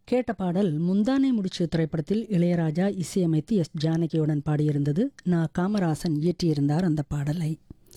கேட்ட பாடல் முந்தானை முடிச்சு திரைப்படத்தில் இளையராஜா இசையமைத்து எஸ் ஜானகியுடன் பாடியிருந்தது நான் காமராசன் இயற்றியிருந்தார் அந்த பாடலை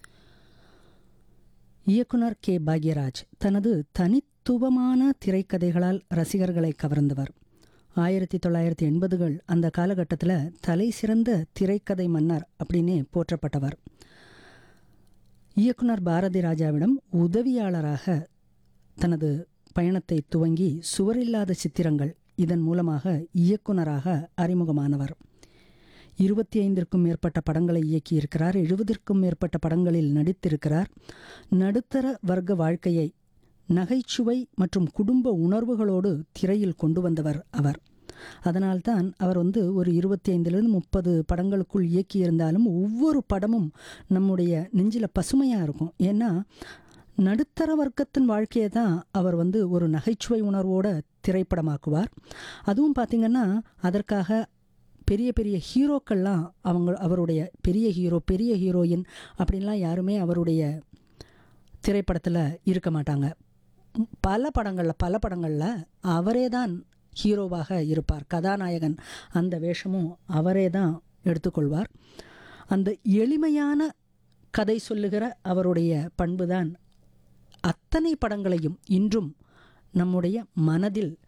இயக்குனர் கே பாக்யராஜ் தனது தனித்துவமான திரைக்கதைகளால் ரசிகர்களை கவர்ந்தவர் ஆயிரத்தி தொள்ளாயிரத்தி எண்பதுகள் அந்த காலகட்டத்தில் தலை சிறந்த திரைக்கதை மன்னர் அப்படின்னே போற்றப்பட்டவர் இயக்குனர் பாரதி ராஜாவிடம் உதவியாளராக தனது பயணத்தை துவங்கி சுவரில்லாத சித்திரங்கள் இதன் மூலமாக இயக்குனராக அறிமுகமானவர் இருபத்தி ஐந்திற்கும் மேற்பட்ட படங்களை இயக்கியிருக்கிறார் எழுபதிற்கும் மேற்பட்ட படங்களில் நடித்திருக்கிறார் நடுத்தர வர்க்க வாழ்க்கையை நகைச்சுவை மற்றும் குடும்ப உணர்வுகளோடு திரையில் கொண்டு வந்தவர் அவர் அதனால்தான் அவர் வந்து ஒரு இருபத்தி ஐந்துலேருந்து முப்பது படங்களுக்குள் இயக்கியிருந்தாலும் ஒவ்வொரு படமும் நம்முடைய நெஞ்சில் பசுமையாக இருக்கும் ஏன்னா நடுத்தர வர்க்கத்தின் வாழ்க்கையை தான் அவர் வந்து ஒரு நகைச்சுவை உணர்வோட திரைப்படமாக்குவார் அதுவும் பார்த்திங்கன்னா அதற்காக பெரிய பெரிய ஹீரோக்கள்லாம் அவங்க அவருடைய பெரிய ஹீரோ பெரிய ஹீரோயின் அப்படின்லாம் யாருமே அவருடைய திரைப்படத்தில் இருக்க மாட்டாங்க பல படங்களில் பல படங்களில் அவரே தான் ஹீரோவாக இருப்பார் கதாநாயகன் அந்த வேஷமும் அவரே தான் எடுத்துக்கொள்வார் அந்த எளிமையான கதை சொல்லுகிற அவருடைய பண்புதான் அத்தனை படங்களையும் இன்றும் நம்முடைய மனதில்